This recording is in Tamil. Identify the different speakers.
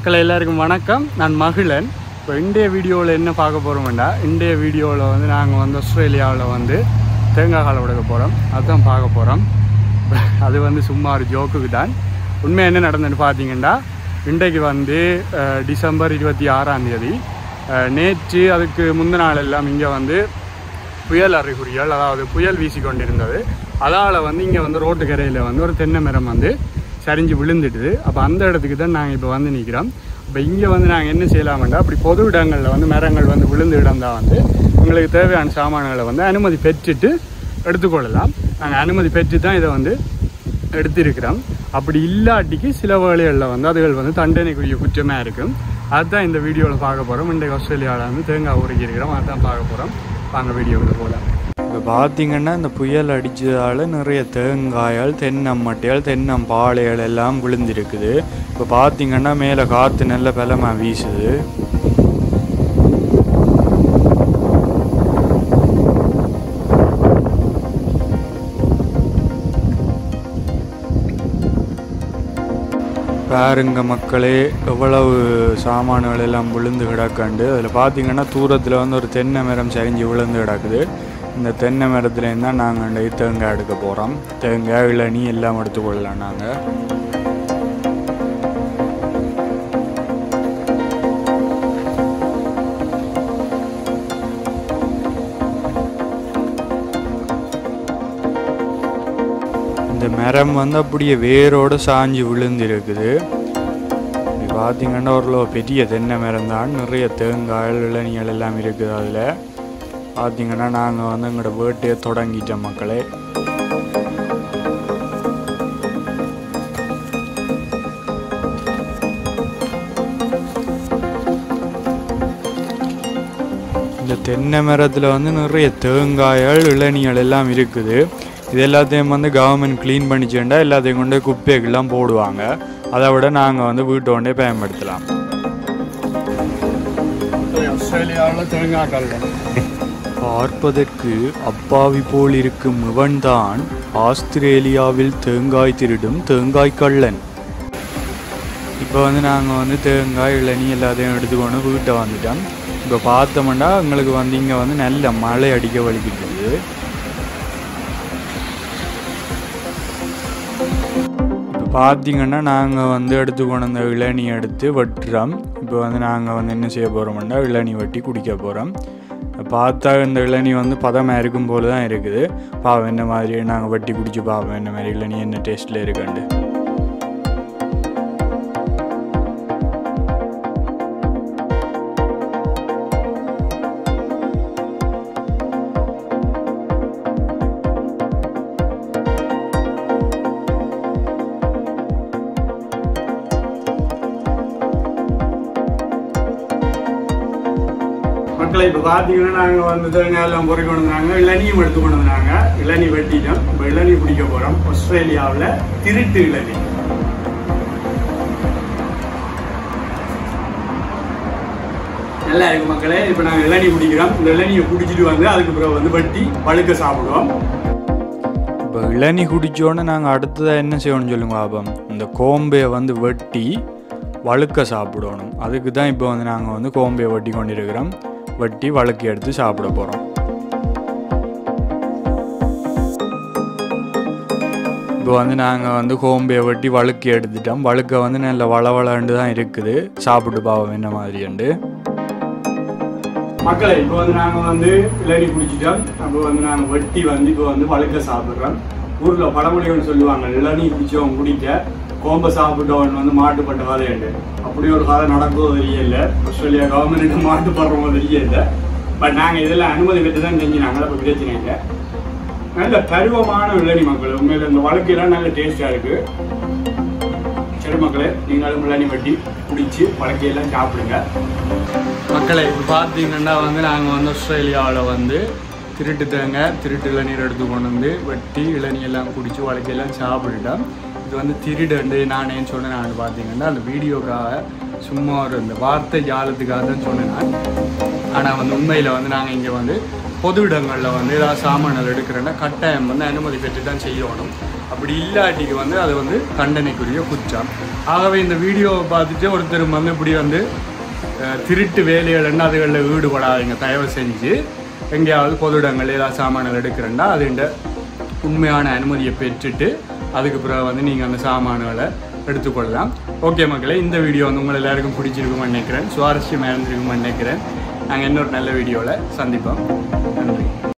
Speaker 1: மக்கள் எல்லாருக்கும் வணக்கம் நான் மகிழன் இப்போ இந்திய வீடியோவில் என்ன பார்க்க போகிறோம்டா இந்திய வீடியோவில் வந்து நாங்கள் வந்து ஆஸ்திரேலியாவில் வந்து தேங்காய் காலை உடைக்க போகிறோம் அதுதான் பார்க்க போகிறோம் அது வந்து சும்மா ஒரு ஜோக்குக்கு தான் உண்மை என்ன நடந்ததுன்னு பார்த்தீங்கன்னா இன்றைக்கு வந்து அஹ், டிசம்பர் இருபத்தி ஆறாம் தேதி அஹ், நேற்று அதுக்கு முந்தின நாள் எல்லாம் இங்கே வந்து புயல் அறிகுறிகள் அதாவது புயல் வீசி கொண்டிருந்தது அதால் வந்து இங்கே வந்து ரோட்டுக்கரையில் வந்து ஒரு தென்னை மரம் வந்து சரிஞ்சு விழுந்துட்டுது அப்போ அந்த இடத்துக்கு தான் நாங்கள் இப்போ வந்து நிற்கிறோம் இப்போ இங்கே வந்து நாங்கள் என்ன செய்யலாம்டா அப்படி பொது இடங்களில் வந்து மரங்கள் வந்து விழுந்து இடம் தான் வந்து உங்களுக்கு தேவையான சாமான்களை வந்து அனுமதி பெற்றுட்டு எடுத்துக்கொள்ளலாம் நாங்கள் அனுமதி பெற்று தான் இதை வந்து எடுத்திருக்கிறோம் அப்படி இல்லாட்டிக்கு சில வேலைகளில் வந்து அதுகள் வந்து தண்டனைக்குரிய குற்றமாக இருக்கும் அதுதான் இந்த வீடியோவில் பார்க்க போகிறோம் இன்றைக்கு ஆஸ்திரேலியாவில் வந்து தேங்காய் உருக்கி இருக்கிறோம் அதுதான் பார்க்க போகிறோம் வாங்க வீடியோவில் போகலாம்
Speaker 2: இப்போ பார்த்தீங்கன்னா இந்த புயல் அடித்ததால் நிறைய தேங்காய்கள் தென்னம்மட்டைகள் தென்னம்பாளைகள் எல்லாம் விழுந்திருக்குது இப்போ பார்த்தீங்கன்னா மேலே காற்று நல்ல பலமாக வீசுது பாருங்க மக்களே எவ்வளவு சாமான்கள் எல்லாம் விழுந்து கிடக்கண்டு அதில் பார்த்தீங்கன்னா தூரத்தில் வந்து ஒரு தென்னை மரம் சரிஞ்சு விழுந்து கிடக்குது இந்த தென்னை மரத்துலேருந்து தான் நாங்கள் தேங்காய் எடுக்க போகிறோம் தேங்காய் இளநீ எல்லாம் எடுத்துக்கொள்ளலாம் நாங்கள் இந்த மரம் வந்து அப்படியே வேரோடு சாஞ்சு விழுந்திருக்குது இப்படி பார்த்தீங்கன்னா ஒரு பெரிய தென்னை மரம் தான் நிறைய தேங்காய்கள் இளநிகள் எல்லாம் இருக்குது அதில் பார்த்தீங்கன்னா நாங்கள் வந்து எங்களோட வேட்டையை தொடங்கிட்டோம் மக்களே இந்த தென்னை மரத்தில் வந்து நிறைய தேங்காய்கள் இளநிகள் எல்லாம் இருக்குது இது எல்லாத்தையும் வந்து கவர்மெண்ட் க்ளீன் பண்ணிச்சுண்டா எல்லாத்தையும் கொண்டு போய் குப்பைக்கெல்லாம் போடுவாங்க அதை விட நாங்கள் வந்து வீட்டு கொண்டே பயன்படுத்தலாம்
Speaker 1: ஆஸ்திரேலியாவில் தேங்காய் கல்
Speaker 2: பார்ப்பதற்கு அப்பாவி போல் இருக்கும் இவன்தான் ஆஸ்திரேலியாவில் தேங்காய் திருடும் தேங்காய் கள்ளன் இப்போ வந்து நாங்கள் வந்து தேங்காய் இளநீ எல்லாத்தையும் எடுத்துக்கொண்டு வீட்டை வந்துட்டோம் இப்போ பார்த்தோம்னா எங்களுக்கு வந்து இங்கே வந்து நல்ல மழை அடிக்க வலிக்கிட்டு இப்போ பார்த்தீங்கன்னா நாங்கள் வந்து எடுத்துக்கொண்டு அந்த இளநீ எடுத்து வெட்டுறோம் இப்போ வந்து நாங்கள் வந்து என்ன செய்ய போகிறோம்னா இளநீ வெட்டி குடிக்க போகிறோம் பார்த்தா இந்த இளநீ வந்து பதமாக இருக்கும் போல தான் இருக்குது பாவம் என்ன மாதிரி நாங்கள் வெட்டி குடிச்சு பார்ப்போம் என்ன மாதிரி இளநீ என்ன டேஸ்ட்டில் இருக்குண்டு
Speaker 1: மக்களை இப்போ பார்த்தீங்கன்னா நாங்கள் வந்து தேங்காய் எல்லாம் பொறி கொண்டு வந்தாங்க இளநியும் எடுத்து கொண்டு வந்தாங்க இளநீ வெட்டிட்டோம் இப்போ இளநீ பிடிக்க போகிறோம் ஆஸ்திரேலியாவில் திருட்டு இளநீ நல்லா இருக்கு மக்களே இப்போ நாங்கள் இளநீ குடிக்கிறோம் இந்த இளநியை குடிச்சிட்டு வந்து அதுக்கு பிறகு வந்து வெட்டி பழுக்க சாப்பிடுவோம்
Speaker 2: இப்போ இளநீ குடித்தோன்னே நாங்கள் அடுத்ததாக என்ன செய்யணும்னு சொல்லுங்க பாபம் இந்த கோம்பையை வந்து வெட்டி வழுக்க சாப்பிடணும் அதுக்கு தான் இப்போ வந்து நாங்கள் வந்து கோம்பையை வெட்டி கொண்டிருக்கிறோம் வெட்டி வழுக்கி எடுத்து சாப்பிட போகிறோம் இப்போ வந்து நாங்கள் வந்து கோம்பையை வெட்டி வழுக்கி எடுத்துட்டோம் வழுக்க வந்து நல்ல வளவளண்டு தான் இருக்குது சாப்பிட்டு பாவம் என்ன மாதிரிண்டு
Speaker 1: மக்களை இப்போ வந்து நாங்கள் வந்து இளநீ குடிச்சிட்டோம் அப்போ வந்து நாங்கள் வெட்டி வந்து இப்போ வந்து வழுக்க சாப்பிட்றோம் ஊரில் பழமொழிகள் சொல்லுவாங்க இளநீ குடிச்சவன் குடிக்க கோம்பை சாப்பிட்டவன் வந்து மாட்டுப்பட்ட கதையுண்டு அப்படி ஒரு கதை நடக்குதோ தெரியல ஆஸ்திரேலியா கவர்மெண்ட் மாட்டுப்படுறவங்க தெரியல பட் நாங்கள் இதெல்லாம் அனுமதி பெற்று தான் செஞ்சினாங்க அப்போ பிரச்சனை இல்லை நல்ல பருவமான இளநீ மக்கள் உண்மையில் இந்த வழக்கையெல்லாம் நல்ல டேஸ்டாக இருக்குது சரி மக்களே நீங்களும் இளநீ வெட்டி குடிச்சு வழக்கையெல்லாம் சாப்பிடுங்க மக்களை இப்போ பார்த்தீங்கன்னா வந்து நாங்கள் வந்து ஆஸ்திரேலியாவில் வந்து திருட்டு தேங்காய் திருட்டு இளநீர் எடுத்து கொண்டு வந்து வெட்டி இளநீ எல்லாம் குடிச்சு வழக்கையெல்லாம் சாப்பிட்டுட்டோம் இது வந்து திருடு நானேன்னு சொன்னேன் நான் பார்த்தீங்கன்னா அந்த வீடியோக்காக சும்மா ஒரு இந்த வார்த்தை ஜாலத்துக்காக தான் சொன்னேன் நான் ஆனால் வந்து உண்மையில் வந்து நாங்கள் இங்கே வந்து பொது இடங்களில் வந்து ஏதாவது சாமான்கள் எடுக்கிறேன்னா கட்டாயம் வந்து அனுமதி பெற்று தான் செய்யணும் அப்படி இல்லாட்டிக்கு வந்து அது வந்து தண்டனைக்குரிய குற்றம் ஆகவே இந்த வீடியோவை பார்த்துட்டு ஒருத்தர் வந்து இப்படி வந்து அஹ், திருட்டு வேலைகள் என்ன அதுகளில் ஈடுபடாதீங்க தயவு செஞ்சு எங்கேயாவது பொது இடங்கள் ஏதாவது சாமான்கள் எடுக்கிறேன்னா அதுண்ட உண்மையான அனுமதியை பெற்றுட்டு அதுக்கு பிறகு வந்து நீங்கள் அந்த சாமான்களை எடுத்துக்கொள்ளலாம் ஓகே மக்களே இந்த வீடியோ வந்து உங்களை எல்லாருக்கும் பிடிச்சிருக்கும்னு நினைக்கிறேன் சுவாரஸ்யமாக இருந்திருக்கும்னு நினைக்கிறேன் நாங்கள் இன்னொரு நல்ல வீடியோவில் சந்திப்போம் நன்றி